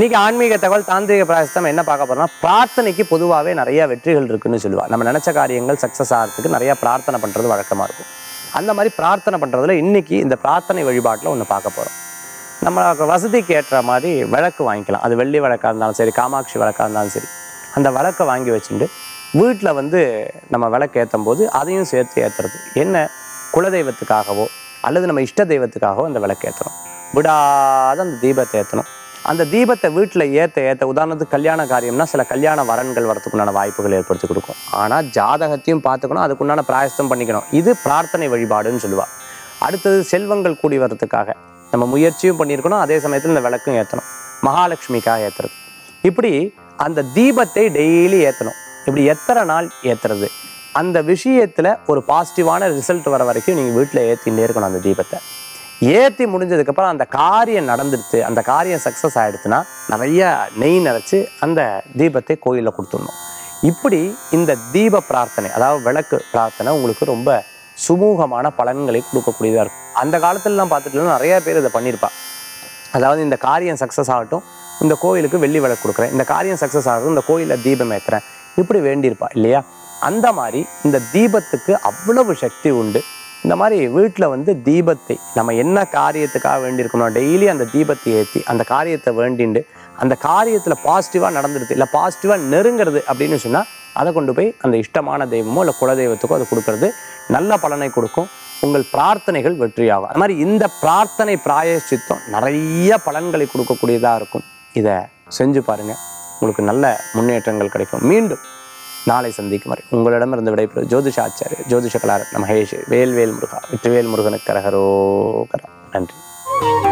இன்னைக்கு ஆன்மீக தகவல் தாந்திரிக பிராயசத்தம் என்ன பார்க்க போறோம்னா பிரார்த்தனைக்கு பொதுவாகவே நிறைய வெற்றிகள் இருக்குன்னு சொல்லுவா நம்ம நினைச்ச காரியங்கள் சக்ஸஸ் ஆகிறதுக்கு நிறைய பிரார்த்தனை பண்றது வழக்கமா இருக்கும் அந்த மாதிரி பிரார்த்தனை பண்றதுல இன்னைக்கு இந்த பிரார்த்தனை வழிபாட்டில் ஒன்று பார்க்க போறோம் நம்ம வசதிக்கு ஏற்ற மாதிரி விளக்கு வாங்கிக்கலாம் அது வெள்ளி விளக்கா இருந்தாலும் சரி காமாட்சி விளக்கா இருந்தாலும் சரி அந்த விளக்கை வாங்கி வச்சுட்டு வீட்டில் வந்து நம்ம விளக்கு ஏற்றும் போது அதையும் சேர்த்து ஏற்றுறது என்ன குலதெய்வத்துக்காகவோ அல்லது நம்ம இஷ்ட தெய்வத்துக்காகவோ அந்த விளக்கு ஏற்றணும் விடாத அந்த தீபத்தை ஏற்றணும் அந்த தீபத்தை வீட்டில் ஏற்ற ஏற்ற உதாரணத்துக்கு கல்யாண காரியம்னா சில கல்யாண வரன்கள் வரதுக்குண்டான வாய்ப்புகள் ஏற்படுத்தி கொடுக்கும் ஆனால் ஜாதகத்தையும் பார்த்துக்கணும் அதுக்குண்டான பிராயஸ்தம் பண்ணிக்கணும் இது பிரார்த்தனை வழிபாடுன்னு சொல்லுவா அடுத்தது செல்வங்கள் கூடி வர்றதுக்காக நம்ம முயற்சியும் பண்ணியிருக்கணும் அதே சமயத்தில் இந்த விளக்கும் ஏற்றணும் மகாலட்சுமிக்காக ஏற்றுறது இப்படி அந்த தீபத்தை டெய்லி ஏற்றணும் இப்படி எத்தனை நாள் ஏற்றுறது அந்த விஷயத்தில் ஒரு பாசிட்டிவான ரிசல்ட் வர வரைக்கும் நீங்கள் வீட்டில் ஏற்றிகிட்டே இருக்கணும் அந்த தீபத்தை ஏற்றி முடிஞ்சதுக்கப்புறம் அந்த காரியம் நடந்துடுத்து அந்த காரியம் சக்ஸஸ் ஆகிடுச்சுன்னா நிறைய நெய் நிறச்சி அந்த தீபத்தை கோயிலில் கொடுத்துடணும் இப்படி இந்த தீப பிரார்த்தனை அதாவது விளக்கு பிரார்த்தனை உங்களுக்கு ரொம்ப சுமூகமான பலன்களை கொடுக்கக்கூடியதாக இருக்கும் அந்த காலத்துலலாம் பார்த்துட்டு நிறைய பேர் இதை பண்ணியிருப்பா அதாவது இந்த காரியம் சக்ஸஸ் ஆகட்டும் இந்த கோயிலுக்கு வெள்ளி விளக்கு கொடுக்குறேன் இந்த காரியம் சக்ஸஸ் ஆகட்டும் இந்த கோயிலில் தீபம் ஏற்றுறேன் இப்படி வேண்டியிருப்பா இல்லையா அந்த மாதிரி இந்த தீபத்துக்கு அவ்வளவு சக்தி உண்டு இந்த மாதிரி வீட்டில் வந்து தீபத்தை நம்ம என்ன காரியத்துக்காக வேண்டியிருக்கணும் டெய்லி அந்த தீபத்தை ஏற்றி அந்த காரியத்தை வேண்டிண்டு அந்த காரியத்தில் பாசிட்டிவாக நடந்துடுது இல்லை பாசிட்டிவாக நெருங்கிறது அப்படின்னு சொன்னால் அதை கொண்டு போய் அந்த இஷ்டமான தெய்வமோ இல்லை குலதெய்வத்துக்கோ அதை கொடுக்கறது நல்ல பலனை கொடுக்கும் உங்கள் பிரார்த்தனைகள் வெற்றியாகும் அது மாதிரி இந்த பிரார்த்தனை பிராயச்சித்தம் நிறைய பலன்களை கொடுக்கக்கூடியதாக இருக்கும் இதை செஞ்சு பாருங்க உங்களுக்கு நல்ல முன்னேற்றங்கள் கிடைக்கும் மீண்டும் நாளை சந்திக்கும் வரை உங்களிடமிருந்து விடைபெறும் ஜோதிஷ ஆச்சாரியர் ஜோதிஷ கலாரத் மகேஷ் வேல்வேல் முருகா வெற்றிவேல் முருகனுக்கு கரகரோகரா நன்றி